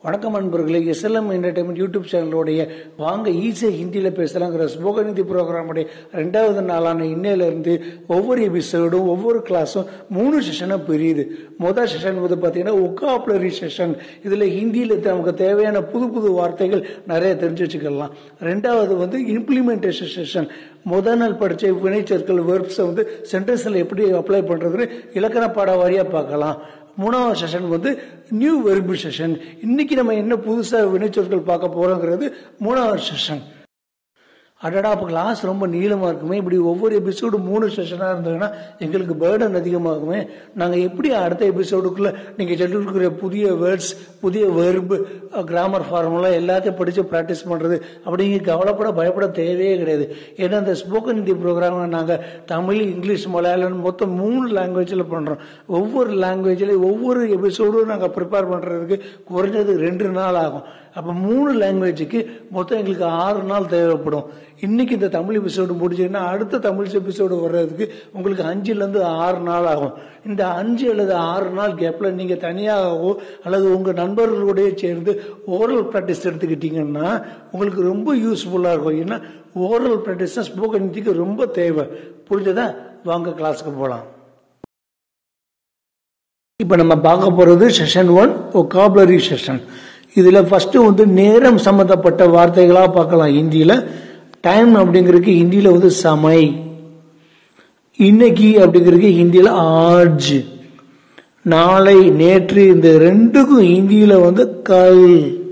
வணக்கம் அன்பர்களே SLM entertainment YouTube சேனலுடைய வாங்க ஈஸியாக ஹிந்தியில் பேசலாங்கிற ஸ்போக்கன் ஹிந்தி ப்ரோக்ராமுடைய ரெண்டாவது நாளான இன்னையிலேருந்து ஒவ்வொரு எபிசோடும் ஒவ்வொரு கிளாஸும் மூணு செஷனாக பிரியுது மொதல் செஷன் வந்து பார்த்தீங்கன்னா ஒக்காப்புலரி செஷன் இதில் ஹிந்தியில் நமக்கு தேவையான புது புது வார்த்தைகள் நிறைய தெரிஞ்சு வச்சுக்கலாம் ரெண்டாவது வந்து இம்ப்ளிமெண்டேஷன் செஷன் முதல் நாள் படித்த வினைச்சொற்கள் வெர்ப்ஸை வந்து சென்டென்ஸில் எப்படி அப்ளை பண்ணுறதுன்னு இலக்கண பாட வாரியாக பார்க்கலாம் மூணாவது செஷன் வந்து நியூ வெர்பு செஷன் இன்னைக்கு நம்ம என்ன புதுசாக வினைச்சொற்கள் பார்க்க போறோங்கிறது மூணாவது செஷன் அடடா அப்போ கிளாஸ் ரொம்ப நீளமாக இருக்குமே இப்படி ஒவ்வொரு எபிசோடு மூணு செஷனாக இருந்ததுன்னா எங்களுக்கு பேர்டன் அதிகமாகுமே நாங்கள் எப்படி அடுத்த எபிசோடுக்குள்ளே நீங்கள் சொல்லி கொடுக்குற புதிய வேர்ட்ஸ் புதிய வெர்பு கிராமர் ஃபார்முலா எல்லாத்தையும் படித்து ப்ராக்டிஸ் பண்ணுறது அப்படிங்க கவலைப்பட பயப்பட தேவையே கிடையாது ஏன்னா இந்த ஸ்போக்கன் ஹிந்தி ப்ரோக்ராமை நாங்கள் தமிழ் இங்கிலீஷ் மலையாளம் மொத்தம் மூணு லாங்குவேஜில் பண்ணுறோம் ஒவ்வொரு லாங்குவேஜில் ஒவ்வொரு எபிசோடும் நாங்கள் ப்ரிப்பேர் பண்ணுறதுக்கு குறைஞ்சது ரெண்டு நாள் ஆகும் அப்போ மூணு லாங்குவேஜுக்கு மொத்தம் எங்களுக்கு ஆறு நாள் தேவைப்படும் இன்னைக்கு இந்த தமிழ் எபிசோடு முடிஞ்சதுன்னா அடுத்த தமிழ் எபிசோடு வர்றதுக்கு உங்களுக்கு அஞ்சுலேருந்து ஆறு நாள் ஆகும் இந்த அஞ்சு அல்லது ஆறு நாள் கேப்பில் நீங்கள் தனியாகவோ அல்லது உங்கள் நண்பர்களோடய சேர்ந்து ஓரல் ப்ராக்டிஸ் எடுத்துக்கிட்டீங்கன்னா உங்களுக்கு ரொம்ப யூஸ்ஃபுல்லாக இருக்கும் ஏன்னா ஓரல் ப்ராக்டிஸ் தான் ஸ்போக்கன் ஹிந்திக்கு ரொம்ப தேவை புரிஞ்சதா வாங்க கிளாஸுக்கு போகலாம் இப்போ நம்ம பார்க்க போகிறது செஷன் ஒன் ஒகாபுலரி செஷன் இதில் ஃபஸ்ட்டு வந்து நேரம் சம்மந்தப்பட்ட வார்த்தைகளாக பார்க்கலாம் ஹிந்தியில் டைம் அப்படிங்கிறதுக்கு ஹிந்தியில் வந்து சமை இன்னைக்கு அப்படிங்கிறதுக்கு ஹிந்தியில் ஆஜ் நாளை நேற்று இந்த ரெண்டுக்கும் ஹிந்தியில் வந்து கல்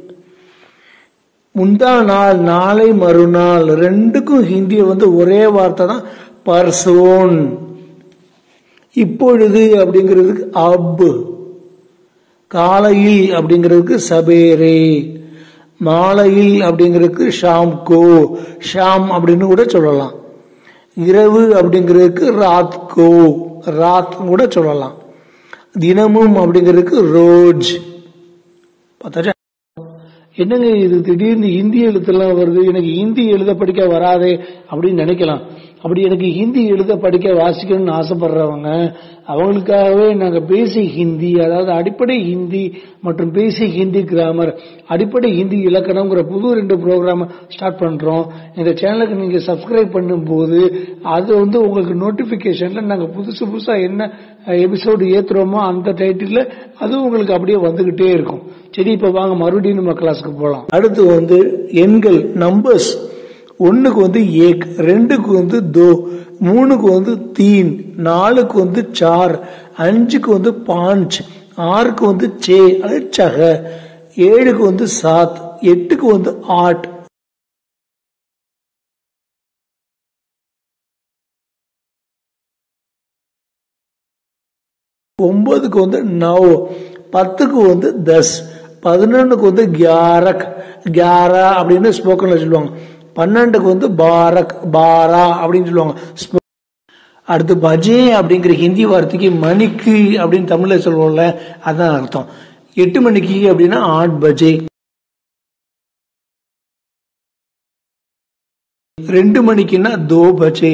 முந்தா நாள் நாளை மறுநாள் ரெண்டுக்கும் ஹிந்தியில் வந்து ஒரே வார்த்தை தான் பர்சோன் இப்பொழுது அப்படிங்கிறதுக்கு அப் காலையில் அப்படிங்கிறதுக்கு சபேரே மாலையில் அப்படிங்கிறதுக்கு ஷாம்கோ ஷாம் அப்படின்னு கூட சொல்லலாம் இரவு அப்படிங்கிறதுக்கு ராத்கோ ராத் கூட சொல்லலாம் தினமும் அப்படிங்கிறதுக்கு ரோஜ் பார்த்தாச்சா என்னங்க இது திடீர்னு ஹிந்தி எழுத்தெல்லாம் வருது எனக்கு ஹிந்தி எழுத படிக்க வராதே அப்படின்னு நினைக்கலாம் அப்படி எனக்கு ஹிந்தி எழுத படிக்க வாசிக்கணும்னு ஆசைப்படுறவங்க அவங்களுக்காகவே நாங்கள் பேசிக் ஹிந்தி அதாவது அடிப்படை ஹிந்தி மற்றும் பேசிக் ஹிந்தி கிராமர் அடிப்படை ஹிந்தி இலக்கணங்கிற புது ரெண்டு ப்ரோக்ராம் ஸ்டார்ட் பண்ணுறோம் இந்த சேனலுக்கு நீங்கள் சப்ஸ்கிரைப் பண்ணும்போது அது வந்து உங்களுக்கு நோட்டிஃபிகேஷனில் நாங்கள் புதுசு புதுசாக என்ன எபிசோடு ஏற்றுறோமோ அந்த டைட்டில் அதுவும் உங்களுக்கு அப்படியே வந்துக்கிட்டே இருக்கும் சரி இப்போ வாங்க மறுபடியும் நம்ம கிளாஸுக்கு போகலாம் அடுத்து வந்து எண்கள் நம்பர்ஸ் ஒன்றுக்கு வந்து ஏக் ரெண்டுக்கு வந்து தோ மூணுக்கு வந்து தீன் நாலுக்கு வந்து சார் அஞ்சுக்கு வந்து பாஞ்ச் ஆறுக்கு வந்து சே அது சக ஏழுக்கு வந்து சாத் எட்டுக்கு வந்து ஆட் ஒன்பதுக்கு வந்து நவ் பத்துக்கு வந்து தஸ் பதினொன்னுக்கு வந்து கியாரக் கியாரா அப்படின்னு ஸ்போக்கன்ல சொல்லுவாங்க பன்னெண்டுக்கு வந்து பாரக் பாரா அப்படின்னு சொல்லுவாங்க அடுத்து பஜே அப்படிங்கிற ஹிந்தி வார்த்தைக்கு மணிக்கு அப்படின்னு தமிழ்ல சொல்லுவோம்ல அதான் அர்த்தம் எட்டு மணிக்கு அப்படின்னா ஆட் பஜே ரெண்டு மணிக்குன்னா தோ பஜே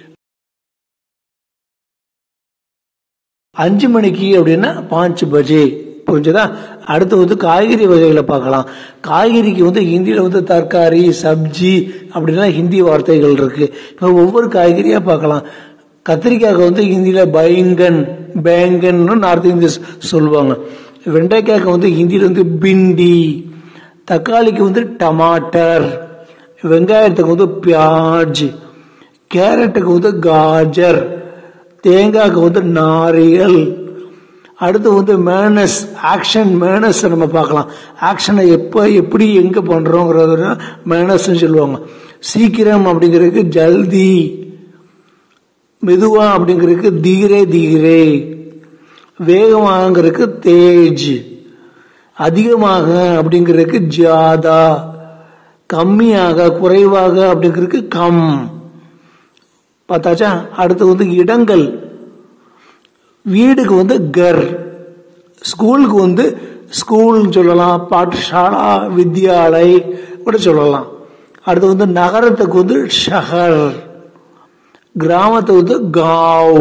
அஞ்சு மணிக்கு அப்படின்னா பாஞ்சு பஜே புரிஞ்சதா அடுத்து வந்து காய்கறி வகைகளை பார்க்கலாம் காய்கறிக்கு வந்து ஹிந்தியில் வந்து தர்காரி சப்ஜி அப்படின்னா ஹிந்தி வார்த்தைகள் இருக்கு இப்போ ஒவ்வொரு காய்கறியா பார்க்கலாம் கத்திரிக்காய்க்கு வந்து ஹிந்தியில் பைங்கன் பேங்கன் நார்த் இந்தியஸ் சொல்லுவாங்க வெண்டைக்காய்க்கு வந்து ஹிந்தியில் வந்து பிண்டி தக்காளிக்கு வந்து டமாட்டர் வெங்காயத்துக்கு வந்து பியாஜ் கேரட்டுக்கு வந்து காஜர் தேங்காய்க்கு வந்து நாரியல் அடுத்து வந்து மேனஸ் ஆக்ஷன் மேனஸ் நம்ம பார்க்கலாம் ஆக்ஷனை எப்போ எப்படி எங்கே பண்ணுறோங்கிறது மேனஸ்ன்னு சொல்லுவாங்க சீக்கிரம் அப்படிங்கிறதுக்கு ஜல்தி மெதுவா அப்படிங்கிறதுக்கு தீரே தீரே வேகமாகறதுக்கு தேஜ் அதிகமாக அப்படிங்கிறதுக்கு ஜாதா கம்மியாக குறைவாக அப்படிங்கிறதுக்கு கம் பார்த்தாச்சா அடுத்து வந்து இடங்கள் வீடுக்கு வந்து கர் ஸ்கூலுக்கு வந்து ஸ்கூல்னு சொல்லலாம் பாட்சாலா வித்யாலய் கூட சொல்லலாம் அடுத்து வந்து நகரத்துக்கு வந்து ஷஹர் கிராமத்துக்கு வந்து காவ்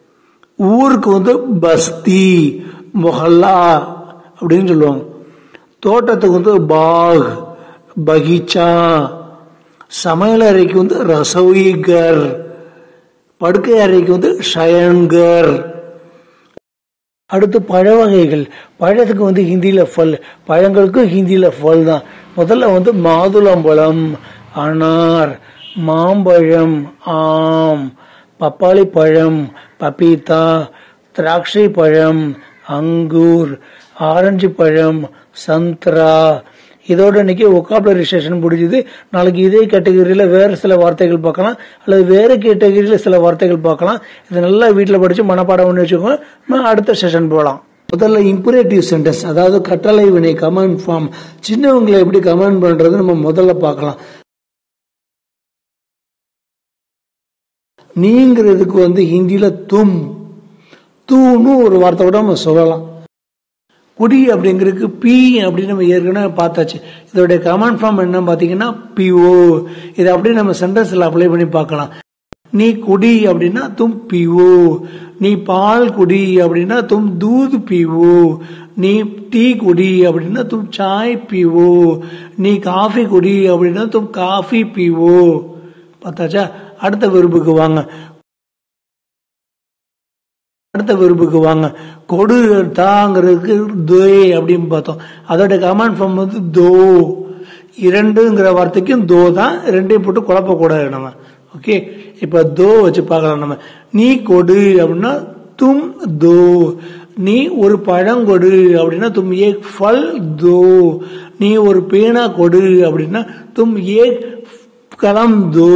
ஊருக்கு வந்து பஸ்தி மொஹல்லா அப்படின்னு சொல்லுவாங்க தோட்டத்துக்கு வந்து பாக் பகீச்சா சமையல் அறைக்கு வந்து ரசோயிகர் படுக்கை அறைக்கு வந்து ஷயன்கர் அடுத்து பழ வகைகள் பழத்துக்கு வந்து ஹிந்தியில ஃபல் பழங்களுக்கு ஹிந்தியில ஃபல் தான் முதல்ல வந்து மாதுளம்பழம் அனார் மாம்பழம் ஆம் பப்பாளி பழம் பப்பீத்தா திராட்சை பழம் அங்கூர் ஆரஞ்சு பழம் சந்த்ரா இதோட இன்னைக்கு ஒக்காபுலரி செஷன் முடிஞ்சுது நாளைக்கு இதே கேட்டகரியில வேற சில வார்த்தைகள் பார்க்கலாம் அல்லது வேற கேட்டகரியில சில வார்த்தைகள் பார்க்கலாம் இதை நல்லா வீட்டில் படிச்சு மனப்பாடம் பண்ணி வச்சுக்கோங்க நம்ம அடுத்த செஷன் போகலாம் முதல்ல இம்பரேட்டிவ் சென்டென்ஸ் அதாவது கட்டளை வினை கமெண்ட் ஃபார்ம் சின்னவங்களை எப்படி கமெண்ட் பண்றது நம்ம முதல்ல பார்க்கலாம் நீங்கிறதுக்கு வந்து ஹிந்தியில தும் தூன்னு ஒரு வார்த்தை கூட நம்ம சொல்லலாம் குடி அப்படிங்கிறதுக்கு பி அப்படின்னு நம்ம ஏற்கனவே பார்த்தாச்சு இதோடைய கமாண்ட் ஃபார்ம் என்ன பார்த்தீங்கன்னா பிஓ இதை அப்படியே நம்ம சென்டென்ஸ்ல அப்ளை பண்ணி பார்க்கலாம் நீ குடி அப்படின்னா தும் பிஓ நீ பால் குடி அப்படின்னா தும் தூது பிஓ நீ டீ குடி அப்படின்னா தும் சாய் பிஓ நீ காஃபி குடி அப்படின்னா தும் காஃபி பிஓ பார்த்தாச்சா அடுத்த விரும்புக்கு வாங்க அடுத்த விரும்புக்கு வாங்க கொடு தாங்கிறதுக்கு தே அப்படின்னு பார்த்தோம் அதோட கமாண்ட் ஃபார்ம் வந்து தோ இரண்டுங்கிற வார்த்தைக்கும் தோ தான் ரெண்டையும் போட்டு குழப்பக்கூடாது நம்ம ஓகே இப்ப தோ வச்சு பார்க்கலாம் நம்ம நீ கொடு அப்படின்னா தும் தோ நீ ஒரு பழம் கொடு அப்படின்னா தும் ஏக் ஃபல் தோ நீ ஒரு பேனா கொடு அப்படின்னா தும் ஏக் கலம் தோ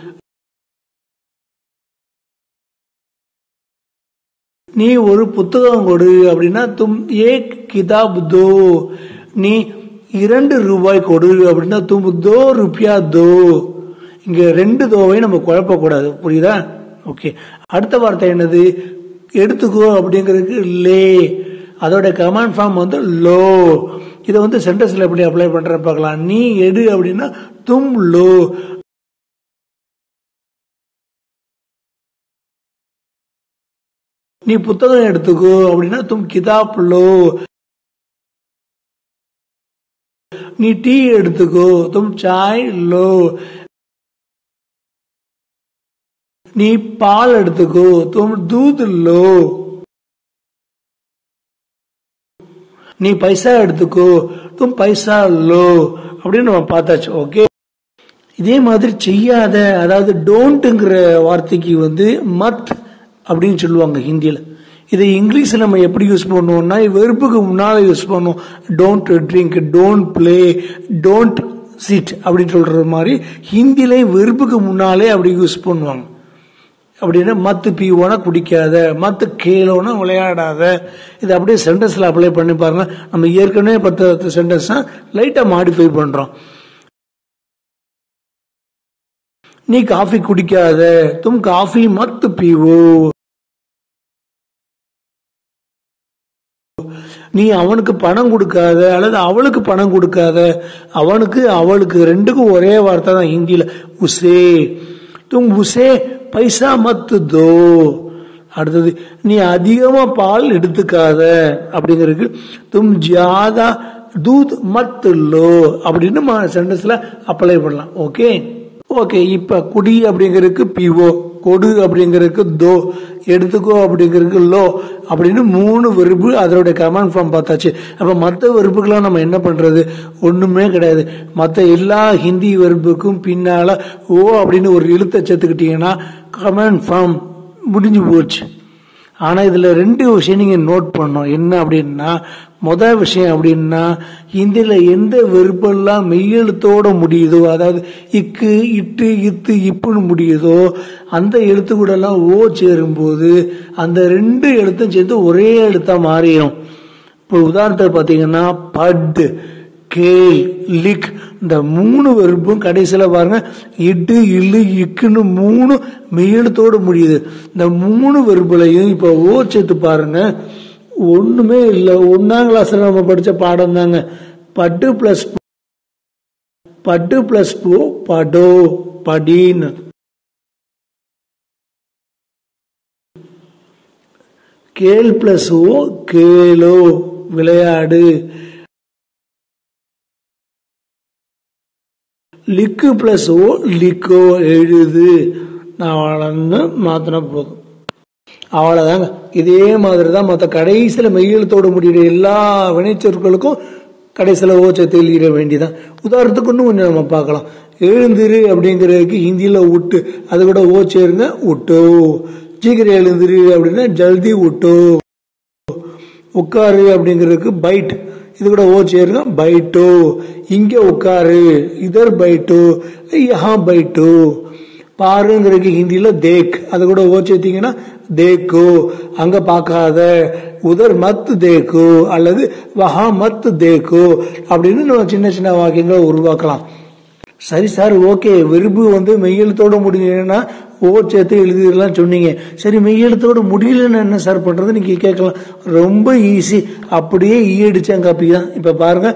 நீ ஒரு புத்தகம் கொடு அப்படின்னா தும் ஏக் கிதாப் தோ நீ இரண்டு ரூபாய் கொடு அப்படின்னா தும் தோ ருபியா தோ இங்க ரெண்டு தோவையும் நம்ம குழப்பக்கூடாது புரியுதா ஓகே அடுத்த வார்த்தை என்னது எடுத்துக்கோ அப்படிங்கிறதுக்கு லே அதோட கமாண்ட் ஃபார்ம் வந்து லோ இதை வந்து சென்டென்ஸ்ல எப்படி அப்ளை பண்ற பார்க்கலாம் நீ எடு அப்படின்னா தும் லோ நீ புத்தகம் எடுத்துக்கோ அப்படின்னா தும் கிதாப் லோ நீ டீ எடுத்துக்கோ தும் சாய் லோ நீ பால் எடுத்துக்கோ தும் தூத் லோ நீ பைசா எடுத்துக்கோ தும் பைசா லோ அப்படின்னு நம்ம பார்த்தாச்சு ஓகே இதே மாதிரி செய்யாத அதாவது டோன்ட்டுங்கிற வார்த்தைக்கு வந்து மத் அப்படின்னு சொல்லுவாங்க ஹிந்தியில் இதை இங்கிலீஷில் நம்ம எப்படி யூஸ் பண்ணுவோம்னா வெறுப்புக்கு முன்னால் யூஸ் பண்ணுவோம் don't drink don't play don't sit அப்படின்னு சொல்றது மாதிரி ஹிந்தியில வெறுப்புக்கு முன்னாலே அப்படி யூஸ் பண்ணுவாங்க அப்படின்னா மத்து பீவோனா குடிக்காத மத்து கேளோனா விளையாடாத இது அப்படியே சென்டென்ஸ்ல அப்ளை பண்ணி பாருங்க நம்ம ஏற்கனவே பத்து சென்டென்ஸ் லைட்டா மாடிஃபை பண்றோம் நீ காஃபி குடிக்காத தும் காஃபி மத்து பீவோ நீ அவனுக்கு பணம் கொடுக்காத அல்லது அவளுக்கு பணம் கொடுக்காத அவனுக்கு அவளுக்கு ரெண்டுக்கும் ஒரே வார்த்தை தான் ஹிந்தியில உசே தும் உசே பைசா மத்து தோ அடுத்தது நீ அதிகமா பால் எடுத்துக்காத அப்படிங்கிறதுக்கு தும் ஜியாதா தூத் மத் லோ அப்படின்னு சென்டென்ஸ்ல அப்ளை பண்ணலாம் ஓகே ஓகே இப்ப குடி அப்படிங்கிறதுக்கு பிஓ கொடு அப்படிங்கிறதுக்கு தோ எடுத்துக்கோ அப்படிங்கிறதுக்கு லோ அப்படின்னு மூணு வெறுப்பு அதோட கமாண்ட் ஃபார்ம் பார்த்தாச்சு அப்ப மற்ற வெறுப்புக்கெல்லாம் நம்ம என்ன பண்றது ஒண்ணுமே கிடையாது மற்ற எல்லா ஹிந்தி வெறுப்புக்கும் பின்னால ஓ அப்படின்னு ஒரு எழுத்தை சேர்த்துக்கிட்டீங்கன்னா கமாண்ட் ஃபார்ம் முடிஞ்சு போச்சு ஆனா இதுல ரெண்டு விஷயம் நீங்க நோட் பண்ணோம் என்ன அப்படின்னா முதல் விஷயம் அப்படின்னா ஹிந்தியில எந்த வெறுப்பெல்லாம் மெய்யெழுத்தோட முடியுதோ அதாவது இக்கு இட்டு இத்து இப்புன்னு முடியுதோ அந்த எழுத்து கூட எல்லாம் ஓ சேரும்போது அந்த ரெண்டு எழுத்தும் சேர்ந்து ஒரே எழுத்தா மாறிடும் இப்போ உதாரணத்துக்கு பாத்தீங்கன்னா பட் கேல் லிக் இந்த மூணு வெறுப்பும் கடைசியில பாருங்க இட்டு இல்லு இக்குன்னு மூணு மெய்யெழுத்தோடு முடியுது இந்த மூணு வெறுப்புலையும் இப்ப ஓ சேர்த்து பாருங்க ஒண்ணுமே இல்லை ஒன்னாம் கிளாஸ்ல நம்ம படிச்ச பாடம் தாங்க பட்டு பிளஸ் பட்டு பிளஸ் பூ படோ படின்னு கேள் பிளஸ் ஓ கேளோ விளையாடு லிக்கு பிளஸ் ஓ லிக்கோ எழுது நான் வளர்ந்து மாத்தினா போதும் அவ்வளவுதாங்க இதே மாதிரி தான் மற்ற கடைசியில் மெய்யெழுத்தோடு முடிகிற எல்லா வினைச்சொற்களுக்கும் கடைசியில் ஓ சேர்த்து எழுதிட வேண்டியதான் உதாரணத்துக்கு இன்னும் கொஞ்சம் நம்ம பார்க்கலாம் எழுந்திரு அப்படிங்கிறதுக்கு ஹிந்தியில் விட்டு அது கூட ஓ சேருங்க விட்டோ சீக்கிரம் எழுந்திரு அப்படின்னா ஜல்தி விட்டோ உட்காரு அப்படிங்கிறதுக்கு பைட் இது கூட ஓ சேருங்க பைட்டோ இங்க உட்காரு இதர் பைட்டோ யஹா பைட்டோ பாருங்கிறதுக்கு ஹிந்தியில தேக் அது கூட ஓ சேர்த்தீங்கன்னா தேக்கோ அங்க பார்க்காத உதர் மத் தேக்கோ அல்லது வஹா மத் தேக்கோ அப்படின்னு நம்ம சின்ன சின்ன வாக்கியங்களை உருவாக்கலாம் சரி சார் ஓகே வெறுப்பு வந்து மெய்யெழுத்தோட முடியலன்னா ஓ சேர்த்து எழுதிடலாம் சொன்னீங்க சரி மெய்யெழுத்தோட முடியலன்னு என்ன சார் பண்றது நீங்க கேட்கலாம் ரொம்ப ஈஸி அப்படியே ஈ அடிச்சாங்க காப்பி தான் இப்ப பாருங்க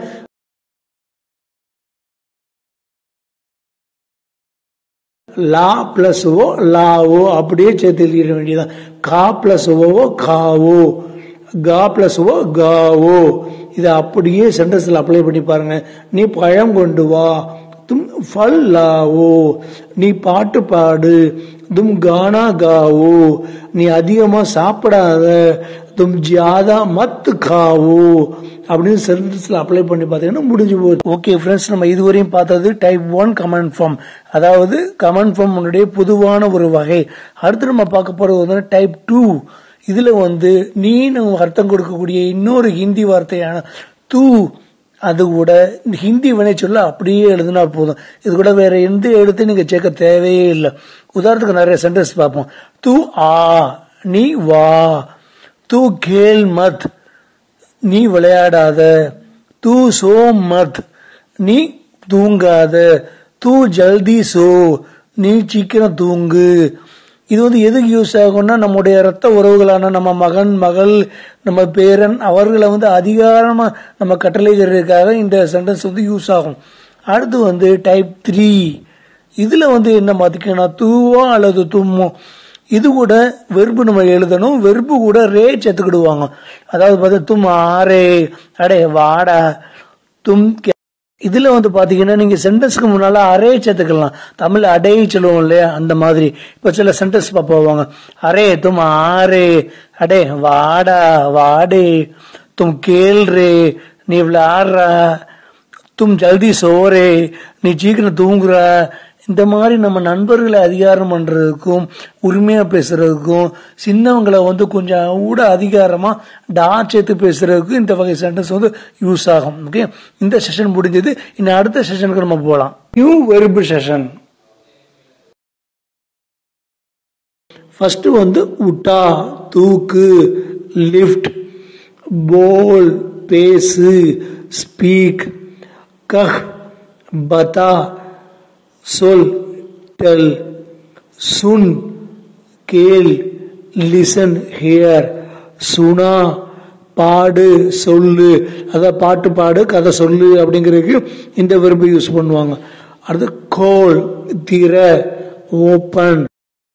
லா பிளஸ் ஓ லாவோ அப்படியே சேர்த்து எழுதிட வேண்டியதான் கா பிளஸ் ஓவோ காவோ கா பிளஸ் ஓ காவோ இதை அப்படியே சென்டென்ஸ்ல அப்ளை பண்ணி பாருங்க நீ பழம் கொண்டு வா தும் ஃபல் லாவோ நீ பாட்டு பாடு தும் கானா காவோ நீ அதிகமா சாப்பிடாத தும் ஜியாதா மத் காவோ அப்படின்னு சென்டென்ஸ்ல அப்ளை பண்ணி பார்த்தீங்கன்னா முடிஞ்சு போகுது ஓகே ஃப்ரெண்ட்ஸ் நம்ம இதுவரையும் பார்த்தது டைப் ஒன் கமெண்ட் ஃபார்ம் அதாவது கமெண்ட் ஃபார்ம் உன்னுடைய பொதுவான ஒரு வகை அடுத்து நம்ம பார்க்க போறது வந்து டைப் டூ இதுல வந்து நீ நம்ம அர்த்தம் கொடுக்கக்கூடிய இன்னொரு ஹிந்தி வார்த்தையான தூ அது கூட ஹிந்தி வினை சொல்ல அப்படியே எழுதினா போதும் இது கூட வேற எந்த எழுத்து நீங்க சேர்க்க தேவையே இல்லை உதாரணத்துக்கு நிறைய சென்டென்ஸ் பார்ப்போம் தூ ஆ நீ வா தூ கேல் மத் நீ விளையாடாத தூ சோ மத் நீ தூங்காத தூ ஜல்தி சோ நீ சீக்கிரம் தூங்கு இது வந்து எதுக்கு யூஸ் ஆகும்னா நம்முடைய ரத்த உறவுகளான நம்ம மகன் மகள் நம்ம பேரன் அவர்களை வந்து அதிகாரமா நம்ம கட்டளைகிறதுக்காக இந்த சென்டென்ஸ் வந்து யூஸ் ஆகும் அடுத்து வந்து டைப் த்ரீ இதுல வந்து என்ன மாத்திக்கணும் தூவோ அல்லது தும்மோ இது கூட வெறுப்பு நம்ம எழுதணும் வெறுப்பு கூட ரே சேர்த்துக்கிடுவாங்க அதாவது பார்த்தா தும் ஆரே அடே வாடா தும் இதுல வந்து பாத்தீங்கன்னா நீங்க சென்டென்ஸ்க்கு முன்னால அரே சேர்த்துக்கலாம் தமிழ் அடை சொல்லுவோம் இல்லையா அந்த மாதிரி இப்ப சில சென்டென்ஸ் போவாங்க அரே தும் ஆரே அடே வாடா வாடே தும் கேள்றே நீ விளையாடுற தும் ஜல்தி சோரே நீ சீக்கிரம் தூங்குற இந்த மாதிரி நம்ம நண்பர்களை அதிகாரம் பண்றதுக்கும் உரிமையா பேசுறதுக்கும் சின்னவங்களை வந்து கொஞ்சம் கூட அதிகாரமா டா சேர்த்து பேசுறதுக்கும் இந்த வகை சென்டென்ஸ் வந்து யூஸ் ஆகும் ஓகே இந்த செஷன் முடிஞ்சது இன்னும் அடுத்த செஷனுக்கு நம்ம போகலாம் நியூ வெறுப்பு செஷன் ஃபர்ஸ்ட் வந்து உட்டா தூக்கு லிஃப்ட் போல் பேசு ஸ்பீக் கஹ் பதா சொல் டெல் சுன் கேள் லிசன் ஹியர் சுனா பாடு சொல்லு அதாவது பாட்டு பாடு கதை சொல்லு அப்படிங்கிறதுக்கு இந்த வெறுப்பு யூஸ் பண்ணுவாங்க அடுத்து கோல் திற ஓப்பன்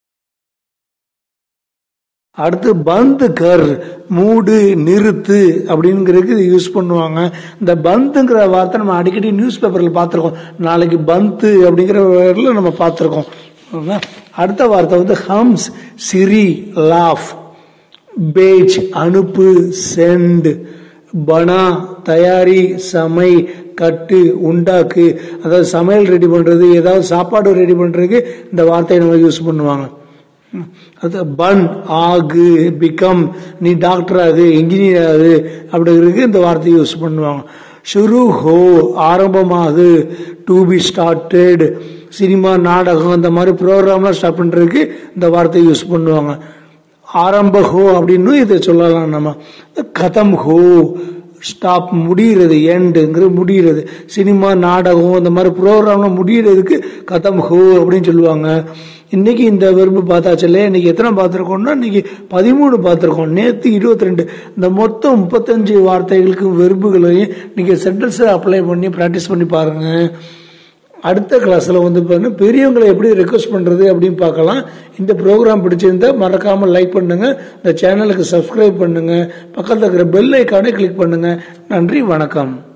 அடுத்து பந்து கர் மூடு நிறுத்து அப்படிங்கிறதுக்கு இது யூஸ் பண்ணுவாங்க இந்த பந்துங்கிற வார்த்தை நம்ம அடிக்கடி நியூஸ் பேப்பர்ல பார்த்துருக்கோம் நாளைக்கு பந்து அப்படிங்கிற வேர்ல நம்ம பார்த்துருக்கோம் அடுத்த வார்த்தை வந்து ஹம்ஸ் சிரி லாஃப் பேஜ் அனுப்பு சென்ட் பனா தயாரி சமை கட்டு உண்டாக்கு அதாவது சமையல் ரெடி பண்றது ஏதாவது சாப்பாடு ரெடி பண்றதுக்கு இந்த வார்த்தையை நம்ம யூஸ் பண்ணுவாங்க அது பன் ஆகு பிகம் நீ டாக்டர் ஆகு இன்ஜினியர் ஆகு அப்படிங்கிறதுக்கு இந்த வார்த்தையை யூஸ் பண்ணுவாங்க ஷுரு ஹோ ஆரம்பமாகு டு பி ஸ்டார்டட் சினிமா நாடகம் இந்த மாதிரி ப்ரோக்ராம்லாம் ஸ்டார்ட் பண்றதுக்கு இந்த வார்த்தையை யூஸ் பண்ணுவாங்க ஆரம்ப ஹோ அப்படின்னு இதை சொல்லலாம் நம்ம கதம் ஹோ ஸ்டாப் முடிகிறது எண்டுங்கிறது முடிகிறது சினிமா நாடகம் இந்த மாதிரி ப்ரோக்ராம்லாம் முடிகிறதுக்கு கதம் ஹோ அப்படின்னு சொல்லுவாங்க இன்னைக்கு இந்த வெறுப்பு பார்த்தாச்சு இல்லையா இன்னைக்கு எத்தனை பார்த்துருக்கோம்னா இன்னைக்கு பதிமூணு பார்த்துருக்கோம் நேற்று இருபத்தி ரெண்டு இந்த மொத்தம் முப்பத்தஞ்சு வார்த்தைகளுக்கு வெறுப்புகளையும் நீங்க சென்டென்ஸை அப்ளை பண்ணி ப்ராக்டிஸ் பண்ணி பாருங்க அடுத்த கிளாஸ்ல வந்து பாத்தீங்கன்னா பெரியவங்களை எப்படி ரெக்வஸ்ட் பண்றது அப்படின்னு பார்க்கலாம் இந்த ப்ரோக்ராம் பிடிச்சிருந்தா மறக்காம லைக் பண்ணுங்க இந்த சேனலுக்கு சப்ஸ்கிரைப் பண்ணுங்க பக்கத்தில் இருக்கிற பெல் ஐக்கானே கிளிக் பண்ணுங்க நன்றி வணக்கம்